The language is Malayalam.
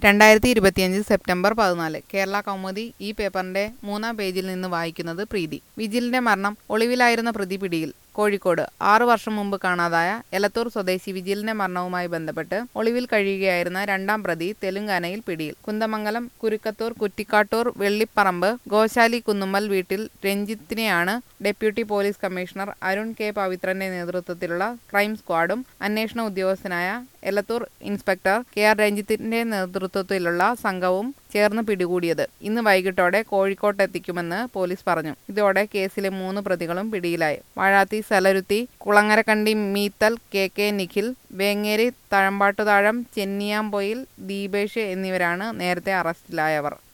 രണ്ടായിരത്തി ഇരുപത്തിയഞ്ച് സെപ്റ്റംബർ പതിനാല് കേരള കൗമുദി ഈ പേപ്പറിന്റെ മൂന്നാം പേജിൽ നിന്ന് വായിക്കുന്നത് പ്രീതി വിജിലിന്റെ മരണം ഒളിവിലായിരുന്ന പ്രതി പിടിയിൽ കോഴിക്കോട് ആറു വർഷം മുമ്പ് കാണാതായ എലത്തൂർ സ്വദേശി വിജിലിന്റെ മരണവുമായി ബന്ധപ്പെട്ട് ഒളിവിൽ കഴിയുകയായിരുന്ന രണ്ടാം പ്രതി തെലുങ്കാനയിൽ പിടിയിൽ കുന്തമംഗലം കുരുക്കത്തൂർ കുറ്റിക്കാട്ടൂർ വെള്ളിപ്പറമ്പ് ഗോശാലി കുന്നുമ്മൽ വീട്ടിൽ രഞ്ജിത്തിനെയാണ് deputy police commissioner Arun K പവിത്രന്റെ നേതൃത്വത്തിലുള്ള ക്രൈം സ്ക്വാഡും അന്വേഷണ ഉദ്യോഗസ്ഥനായ എലത്തൂർ ഇൻസ്പെക്ടർ കെ ആർ രഞ്ജിത്തിന്റെ നേതൃത്വത്തിലുള്ള സംഘവും ചേർന്ന് പിടികൂടിയത് ഇന്ന് വൈകിട്ടോടെ കോഴിക്കോട്ടെത്തിക്കുമെന്ന് പോലീസ് പറഞ്ഞു ഇതോടെ കേസിലെ മൂന്ന് പ്രതികളും പിടിയിലായി വാഴാത്തി സലരുത്തി കുളങ്ങരക്കണ്ടി മീത്തൽ കെ കെ നിഖിൽ വേങ്ങേരി തഴമ്പാട്ടുതാഴം ചെന്നിയാമ്പൊയിൽ ദീപേഷ് എന്നിവരാണ് നേരത്തെ അറസ്റ്റിലായവർ